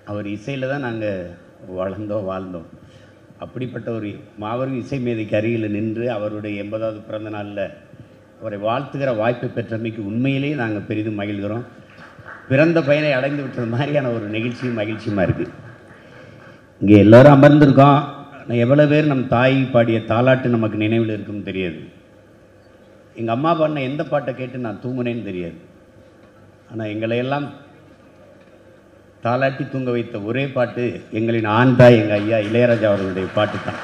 அவர் இசையில் தான் நாங்கள் வளர்ந்தோம் வாழ்ந்தோம் அப்படிப்பட்ட ஒரு மாபெரும் இசை மேதைக்கு அருகில் நின்று அவருடைய எண்பதாவது பிறந்த நாளில் அவரை வாழ்த்துகிற வாய்ப்பை பெற்றமைக்கு உண்மையிலேயே நாங்கள் பெரிதும் மகிழ்கிறோம் பிறந்த பையனை அடைந்து விட்டது மாதிரியான ஒரு நிகழ்ச்சியும் மகிழ்ச்சியுமா இருக்குது இங்கே எல்லாரும் அமர்ந்திருக்கோம் ஆனால் எவ்வளோ பேர் நம் தாய் பாடிய தாலாட்டு நமக்கு நினைவில் இருக்குன்னு தெரியாது எங்கள் அம்மா பாடின எந்த பாட்டை கேட்டு நான் தூங்குனேன்னு தெரியாது ஆனால் எங்களை எல்லாம் தாலாட்டி தூங்க வைத்த ஒரே பாட்டு எங்களின் ஆண் தாய் எங்கள் ஐயா இளையராஜா அவர்களுடைய பாட்டு தான்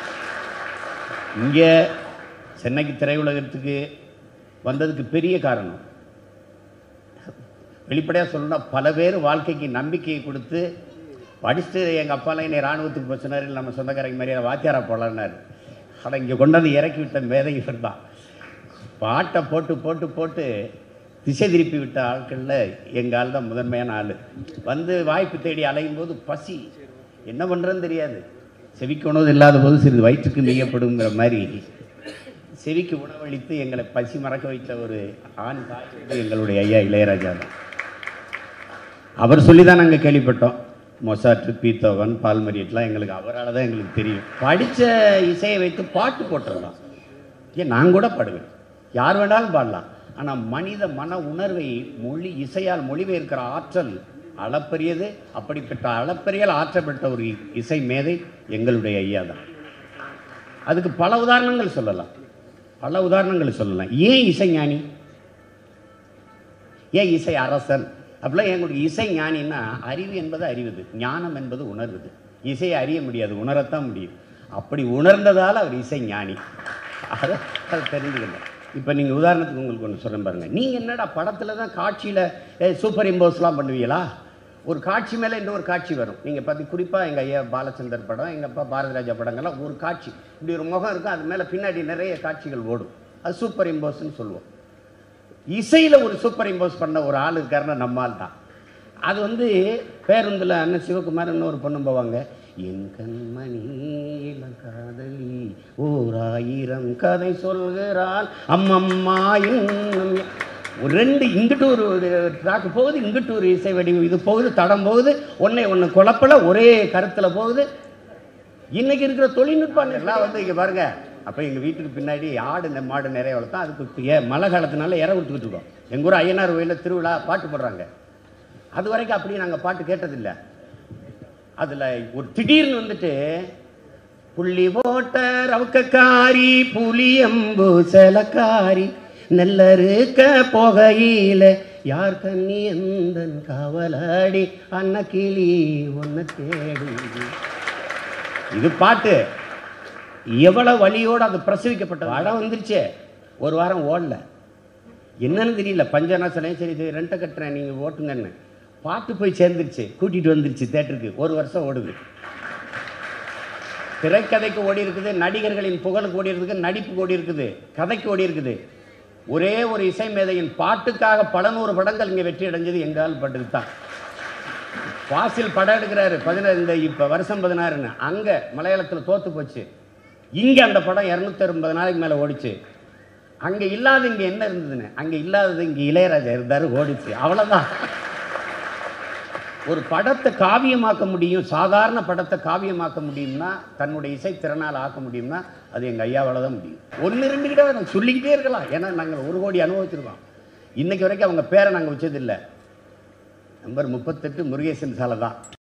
இங்கே சென்னைக்கு திரையுலகத்துக்கு வந்ததுக்கு பெரிய காரணம் வெளிப்படையாக சொல்லணும்னா பல பேர் வாழ்க்கைக்கு நம்பிக்கையை கொடுத்து படிச்சுட்டு எங்கள் அப்பாலாம் என்னை இராணுவத்துக்கு போய் சொன்னார் நம்ம சொந்தக்காரங்க மாதிரி வாத்தியாரா போகலான்னாரு ஆனால் இங்கே கொண்டாந்து இறக்கி விட்ட மேதை இவர் தான் பாட்டை போட்டு போட்டு போட்டு திசை திருப்பி விட்ட ஆட்களில் எங்கள் ஆள் தான் முதன்மையான ஆள் வந்து வாய்ப்பு தேடி அலையும் போது பசி என்ன பண்ணுறதுன்னு தெரியாது செவிக்கு உணவு இல்லாத போது சிறிது வயிற்றுக்கு நீயப்படுங்கிற மாதிரி செவிக்கு உணவளித்து எங்களை பசி மறக்க வைத்த ஒரு ஆண் தாய் வந்து எங்களுடைய ஐயா இளையராஜா தான் அவர் சொல்லி தான் நாங்கள் கேள்விப்பட்டோம் மொசாட்டு பீத்தோவன் பால்மரியட்லாம் எங்களுக்கு அவரால் தான் எங்களுக்கு தெரியும் படித்த இசையை வைத்து பாட்டு போட்டுடலாம் ஏன் நான் கூட பாடுவேன் யார் வேணாலும் பாடலாம் ஆனால் மனித மன உணர்வை மொழி இசையால் மொழிபெயர்க்கிற ஆற்றல் அளப்பரியது அப்படிப்பட்ட அளப்பரியல் ஆற்றப்பட்ட ஒரு இசை மேதை எங்களுடைய ஐயா தான் அதுக்கு பல உதாரணங்கள் சொல்லலாம் பல உதாரணங்கள் சொல்லலாம் ஏன் இசைஞானி ஏன் இசை அரசன் அப்படிலாம் எங்களுக்கு இசை ஞானின்னா அறிவு என்பது அறிவுது ஞானம் என்பது உணர்வுது இசையை அறிய முடியாது உணரத்தான் முடியும் அப்படி உணர்ந்ததால் அவர் இசை ஞானி அதை அதை தெரிஞ்சுக்கணும் இப்போ நீங்கள் உதாரணத்துக்கு உங்களுக்கு ஒன்று சொல்கிறேன் பாருங்கள் நீங்கள் என்னடா படத்தில் தான் காட்சியில் சூப்பர் இம்போஸ்லாம் பண்ணுவீங்களா ஒரு காட்சி மேலே இன்னொரு காட்சி வரும் நீங்கள் பார்த்து குறிப்பாக எங்கள் ஐயா பாலச்சந்தர் படம் எங்கள் அப்பா பாரதிராஜா படங்கள்லாம் ஒரு காட்சி இப்படி ஒரு முகம் இருக்கும் அது மேலே பின்னாடி நிறைய காட்சிகள் ஓடும் அது சூப்பர் இம்போஸ்ன்னு சொல்லுவோம் இசையில் ஒரு சூப்பர் இம்போஸ் பண்ண ஒரு ஆள் இருக்காருன்னா நம்ம ஆள் தான் அது வந்து பேருந்தில் அண்ணன் சிவகுமார்னு ஒரு பொண்ணு போவாங்க என் கண்மணி இளம் காதலி ஓர் ஆயிரம் கதை சொல்கிறாள் அம்மம்மா இன்னும் ஒரு ரெண்டு இங்கிட்டு ஒரு ட்ராக்கு போகுது இங்கிட்டு ஒரு இசை வடிவம் இது போகுது தடம் போகுது ஒன்றை ஒன்று குழப்பல ஒரே கருத்தில் போகுது இன்னைக்கு இருக்கிற தொழில்நுட்பம் எல்லாம் வந்து இங்கே பாருங்க அப்போ எங்கள் வீட்டுக்கு பின்னாடி ஆடு நெ- மாடு நிறைய வளர்த்தோம் அதுக்கு ஏ மழை காலத்தினால இற விட்டுக்கிட்டு இருக்கோம் எங்கள் ஊர் ஐயனார் கோயிலில் திருவிழா பாட்டு போடுறாங்க அது வரைக்கும் அப்படியே நாங்கள் பாட்டு கேட்டதில்லை அதில் ஒரு திடீர்னு வந்துட்டு புள்ளி போட்ட ரவுக்கக்காரி புளியம்பு செலக்காரி நெல்லறுக்க போகையில யார் கண்ணி எந்தன் காவலாடி அன்னக்கிளி ஒன்று தேடி இது பாட்டு எவ்வளவு வழியோடு அது பிரசவிக்கப்பட்டது படம் வந்துருச்சே ஒரு வாரம் ஓடல என்னன்னு தெரியல பஞ்சநாசனே சரி இது ரெண்டை கட்டுறேன் நீங்கள் ஓட்டுங்கன்னு பாட்டு போய் சேர்ந்துருச்சு கூட்டிகிட்டு வந்துருச்சு தேட்டருக்கு ஒரு வருஷம் ஓடுது திரைக்கதைக்கு ஓடி இருக்குது நடிகர்களின் புகழுக்கு ஓடி இருக்குது நடிப்புக்கு ஓடி இருக்குது கதைக்கு ஓடி இருக்குது ஒரே ஒரு இசை மேதையின் பாட்டுக்காக பல நூறு படங்கள் இங்கே வெற்றி அடைஞ்சது எங்கால் பட்டுக்கு தான் வாசில் படம் எடுக்கிறாரு பதினாறு இந்த இப்போ வருஷம் பதினாறுன்னு அங்கே மலையாளத்தில் தோத்து போச்சு இங்கே அந்த படம் இரநூத்தி ஐம்பது நாளைக்கு மேலே ஓடிச்சு அங்கே இல்லாத இங்கே என்ன இருந்ததுன்னு அங்கே இல்லாதது இங்கே இளையராஜா இருந்தார் ஓடிச்சு அவ்வளோதான் ஒரு படத்தை காவியமாக்க முடியும் சாதாரண படத்தை காவியமாக்க முடியும்னா தன்னுடைய இசை திறனால் ஆக்க முடியும்னா அது எங்கள் ஐயாவால் தான் முடியும் ஒன்று ரெண்டு கிட்ட நாங்கள் சொல்லிக்கிட்டே இருக்கலாம் ஏன்னா நாங்கள் ஒரு கோடி அனுபவிச்சிருக்கோம் இன்னைக்கு வரைக்கும் அவங்க பேரை நாங்கள் வச்சதில்லை நம்பர் முப்பத்தெட்டு முருகேசன் சாலை தான்